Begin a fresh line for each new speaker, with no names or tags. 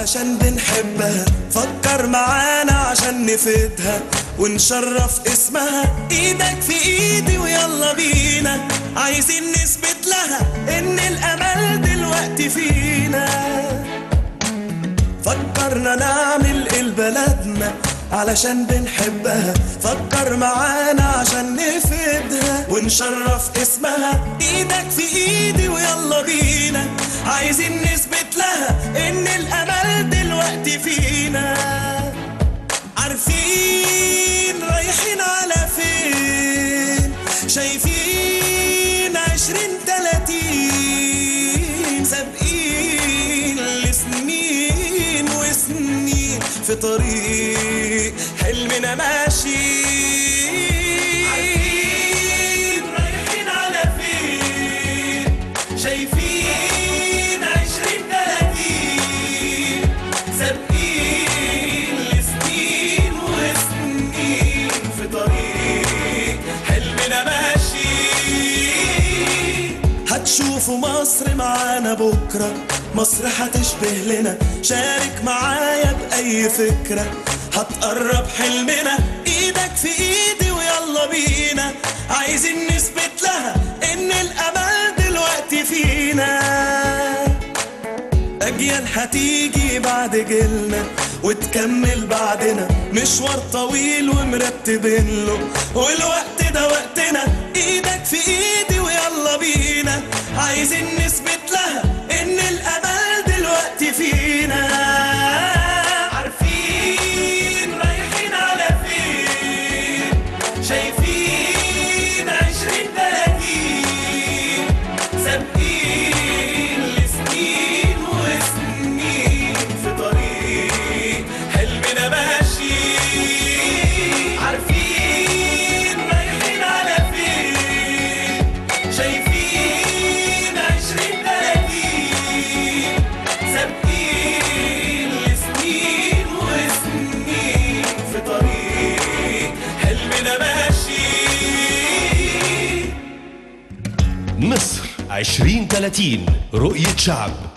علشان بنحبها فكر معانا عشان نفيدها ونشرف اسمها ايدك في ايدي ويلا بينا عايزين نثبت لها ان الامل دلوقتي فينا فكرنا نعمل ايه لبلدنا علشان بنحبها فكر معانا عشان نفيدها ونشرف اسمها ايدك في ايدي ويلا بينا عايزين نثبت لها ان الامل دلوقتي فينا عارفين رايحين على فين شايفين عشرين تلاتين سابقين لسنين وسنين في طريق حلمنا ماشي عارفين رايحين على فين شايفين عشرين تلاتين سابقين لسنين وسنين في طريق حلمنا ماشي هتشوفوا مصر معانا بكرة مصر هتشبه لنا شارك معايا بأي فكرة هتقرب حلمنا ايدك في ايدي ويلا بينا عايزين نثبت لها ان الامل دلوقتي فينا أجيال هتيجي بعد جيلنا وتكمل بعدنا مشوار طويل ومرتبين له والوقت ده وقتنا ايدك في ايدي ويلا بينا عايزين نثبت لها ان الامل دلوقتي فينا عارفين رايحين على فين شايفين عشرين تلاتين سابقين لسنين وسنين في طريق حلمنا ماشي عارفين رايحين على فين شايفين عشرين تلاتين سابقين لسنين وسنين في طريق حلمنا ماشي
مصر 2030 رؤية شعب